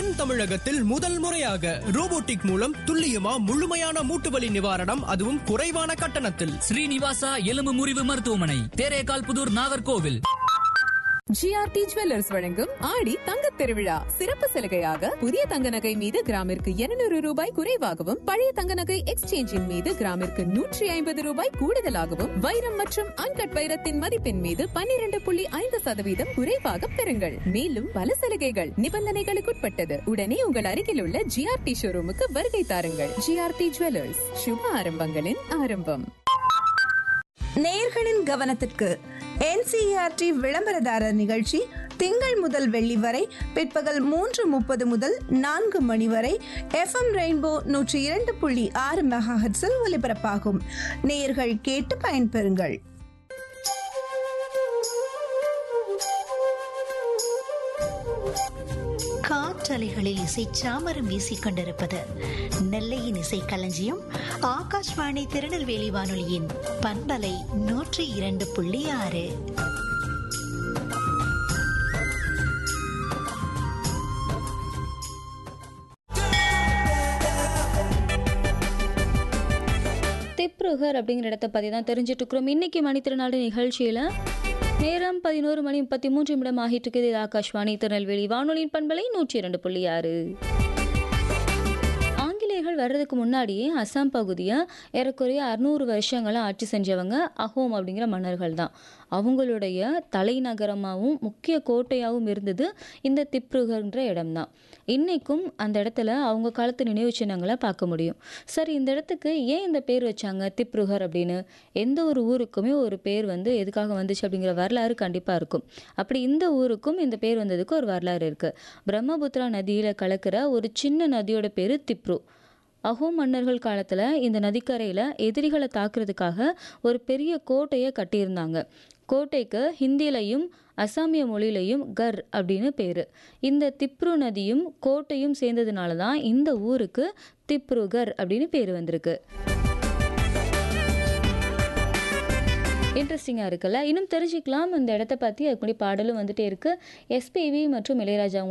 தென் தமிழகத்தில் முதல் முறையாக ரோபோட்டிக் மூலம் துல்லியமா முழுமையான மூட்டுவலி நிவாரணம் அதுவும் குறைவான கட்டணத்தில் ஸ்ரீனிவாசா எலும்பு முறிவு மருத்துவமனை தேரேகால் புதூர் நாகர்கோவில் ஜிஆர்டி ஜுவல்லர்ஸ் வழங்கும் ஆடி தங்கத் திருவிழா சிறப்பு சலுகையாக புதிய தங்க நகை மீது கிராமிற்கு 200 ரூபாய் குறைவாகவும் பழைய தங்க நகை எக்ஸ்சேஞ்சின் மீது கிராமிற்கு நூற்றி ஐம்பது ரூபாய் கூடுதலாகவும் வைரம் மற்றும் அன்கட் வைரத்தின் மதிப்பின் மீது 12.5% புள்ளி ஐந்து சதவீதம் குறைவாக பெறுங்கள் மேலும் பல சலுகைகள் நிபந்தனைகளுக்குட்பட்டது உடனே உங்கள் அருகில் உள்ள ஜிஆர்டி ஷோரூமுக்கு வருகை தாருங்கள் ஜிஆர்டி ஜுவல்லர்ஸ் சுப ஆரம்பங்களின் ஆரம்பம் நேயர்களின் கவனத்திற்கு என்சிஆர்டி விளம்பரதாரர் நிகழ்ச்சி திங்கள் முதல் வெள்ளி வரை பிற்பகல் மூன்று முப்பது முதல் நான்கு மணி வரை எஃப்எம் ரெயின்போ நூற்றி இரண்டு புள்ளி ஆறு மெகாஹெட்ஸில் ஒலிபரப்பாகும் நேயர்கள் கேட்டு பயன்பெறுங்கள் காற்றலைகளில் இசை சாமரம் வீசிக் கொண்டிருப்பது நெல்லையின் இசை களஞ்சியம் ஆகாஷ்வாணி திருநெல்வேலி வானொலியின் பண்பலை நூற்றி இரண்டு புள்ளி ஆறு திப்ருகர் அப்படிங்கிற இடத்த பற்றி தான் தெரிஞ்சுட்டு இருக்கிறோம் இன்னைக்கு மணித்திருநாடு நிகழ்ச்சியில் நேரம் பதினோரு மணி முப்பத்தி மூன்று நிமிடம் ஆகிட்டு இருக்குது இது ஆகாஷ்வாணி திருநெல்வேலி வானொலியின் பண்பலை நூற்றி இரண்டு புள்ளி ஆறு ஆங்கிலேயர்கள் வர்றதுக்கு முன்னாடியே அசாம் பகுதியை ஏறக்குறைய அறுநூறு வருஷங்களாக ஆட்சி செஞ்சவங்க அஹோம் அப்படிங்கிற மன்னர்கள் தான் அவங்களுடைய தலைநகரமாகவும் முக்கிய கோட்டையாகவும் இருந்தது இந்த திப்ருகர்ன்ற இடம்தான் இன்னைக்கும் அந்த இடத்துல அவங்க காலத்து நினைவு சின்னங்களை பார்க்க முடியும் சரி இந்த இடத்துக்கு ஏன் இந்த பேர் வச்சாங்க திப்ருகர் அப்படின்னு எந்த ஒரு ஊருக்குமே ஒரு பேர் வந்து எதுக்காக வந்துச்சு அப்படிங்கிற வரலாறு கண்டிப்பாக இருக்கும் அப்படி இந்த ஊருக்கும் இந்த பேர் வந்ததுக்கு ஒரு வரலாறு இருக்குது பிரம்மபுத்திரா நதியில் கலக்கிற ஒரு சின்ன நதியோட பேர் திப்ரு அஹோம் மன்னர்கள் காலத்தில் இந்த நதிக்கரையில் எதிரிகளை தாக்குறதுக்காக ஒரு பெரிய கோட்டையை கட்டியிருந்தாங்க கோட்டைக்கு ஹிந்திலையும் அசாமிய மொழியிலையும் கர் அப்படின்னு பேர் இந்த திப்ரு நதியும் கோட்டையும் சேர்ந்ததுனால தான் இந்த ஊருக்கு திப்ருகர் அப்படின்னு பேர் வந்திருக்கு இன்ட்ரெஸ்டிங்காக இருக்குல்ல இன்னும் தெரிஞ்சுக்கலாம் இந்த இடத்த பற்றி அதுக்கு முன்னாடி பாடலும் வந்துட்டே இருக்குது எஸ்பிவி மற்றும் இளையராஜா